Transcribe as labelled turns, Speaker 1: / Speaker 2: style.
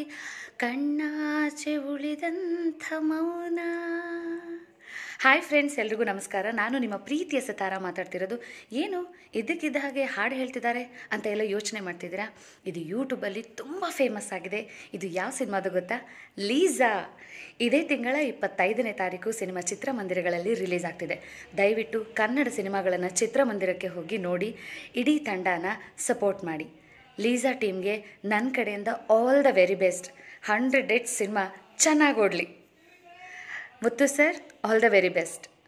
Speaker 1: ಕಣ್ಣಾಚೆ ಉಳಿದಂಥ ಮೌನ hi friends ಎಲ್ರಿಗೂ ನಮಸ್ಕಾರ ನಾನು ನಿಮ್ಮ ಪ್ರೀತಿಯ ಸತಾರ ಮಾತಾಡ್ತಿರೋದು ಏನು ಇದ್ದಕ್ಕಿದ್ದ ಹಾಗೆ ಹಾಡು ಹೇಳ್ತಿದ್ದಾರೆ ಅಂತ ಎಲ್ಲ ಯೋಚನೆ ಮಾಡ್ತಿದ್ದೀರಾ ಇದು ಯೂಟ್ಯೂಬಲ್ಲಿ ತುಂಬ ಫೇಮಸ್ ಆಗಿದೆ ಇದು ಯಾವ ಸಿನಿಮಾದು ಗೊತ್ತಾ ಲೀಸಾ ಇದೇ ತಿಂಗಳ ಇಪ್ಪತ್ತೈದನೇ ತಾರೀಕು ಸಿನಿಮಾ ಚಿತ್ರಮಂದಿರಗಳಲ್ಲಿ ರಿಲೀಸ್ ಆಗ್ತಿದೆ ದಯವಿಟ್ಟು ಕನ್ನಡ ಸಿನಿಮಾಗಳನ್ನು ಚಿತ್ರಮಂದಿರಕ್ಕೆ ಹೋಗಿ ನೋಡಿ ಇಡೀ ತಂಡನ ಸಪೋರ್ಟ್ ಮಾಡಿ ಲೀಸಾ ಟೀಮ್ಗೆ ನನ್ನ ಕಡೆಯಿಂದ all the very best hundred date cinema ಚೆನ್ನಾಗಿ ಓಡಲಿ Muttu sir all the very best